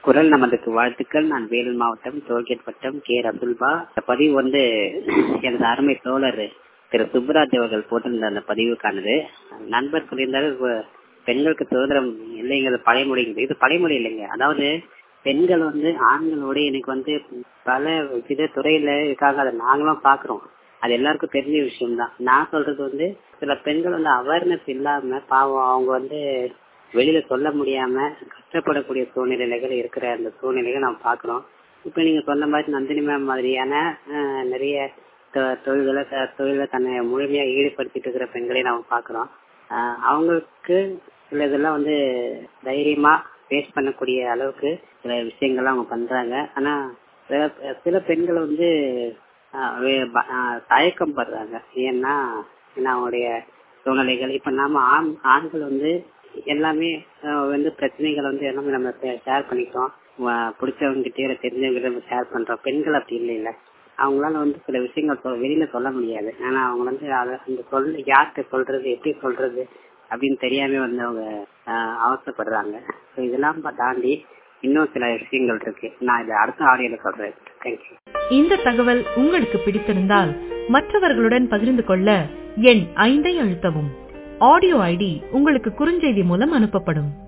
குரல் நமதுக்கு வாழ்த்துக்கள் நான் வேலூர் மாவட்டம் டோல்கேட் வட்டம் கே ரசுல்பா இந்த பதிவு வந்து எனது அருமை தோழர் திரு சுப்புராஜ் அவர்கள் போட்டிருந்த அந்த பதிவுக்கானது நண்பர் சொல்லியிருந்தாரு "வ- பெண்களுக்கு சுதந்திரம் இல்லைங்கிறது பழைமொழி இது பழைமொழி இல்லைங்க அதாவது பெண்கள் வந்து ஆண்களோட எனக்கு வந்து பல வித துறையில இருக்காங்க அதை நாங்களும் பாக்குறோம் அது எல்லாருக்கும் தெரிஞ்ச விஷயம் தான் நான் சொல்றது வந்து சில பெண்கள் வந்து அவேர்னஸ் இல்லாம பாவம் அவங்க வந்து வெளியில சொல்ல முடியாம கஷ்டப்படக்கூடிய சூழ்நிலைகள் இருக்கிற அந்த சூழ்நிலைகள் நம்ம பாக்குறோம் இப்ப நீங்க சொன்ன மாதிரி நந்தினி மேம் மாதிரியான அஹ், நிறைய தொ- தொழில்களை த- தொழில தன்னை முழுமையா ஈடுபடுத்திட்டு இருக்கிற பெண்களை நாம பாக்குறோம் ஆஹ் அவங்களுக்கு சில இதெல்லாம் வந்து தைரியமா ஃபேஸ் பண்ணக்கூடிய அளவுக்கு சில விஷயங்கள்லாம் அவங்க பண்றாங்க ஆனா சில- சில பெண்கள் வந்து ஆஹ் வே- ப- ஆஹ் தயக்கம் படுறாங்க ஏன்னா ஏன்னா அவங்களுடைய சூழ்நிலைகள் இப்ப நாம ஆண் ஆண்கள் வந்து எல்லாமே ஆஹ் வந்து பிரச்சனைகள் வந்து எல்லாமே நம்ம ஷேர் பண்ணிக்கிறோம் வ- பிடிச்சவங்க கிட்டே தெரிஞ்சவங்க நம்ம ஷேர் பண்றோம் பெண்கள் அப்படி இல்லை இல்ல அவங்களால வந்து சில விஷயங்கள் சொ- வெளியில சொல்ல முடியாது ஆனா அவங்க வந்து அத- அந்த சொல் யார்கிட்ட சொல்றது எப்படி சொல்றது அப்படின்னு தெரியாம வந்து அவங்க ஆஹ் அவசரப்படுறாங்க So இதெல்லாம் பா- தாண்டி இன்னும் சில விஷயங்கள் இருக்கு நான் இதை அடுத்த ஆடியோல சொல்றேன் தேங்க்யூ இந்த தகவல் உங்களுக்கு பிடித்திருந்தால் மற்றவர்களுடன் பகிர்ந்து கொள்ள எண் ஐந்தை அழுத்தவும் ஆடியோ ஐடி உங்களுக்கு குறுஞ்செய்தி மூலம் அனுப்பப்படும்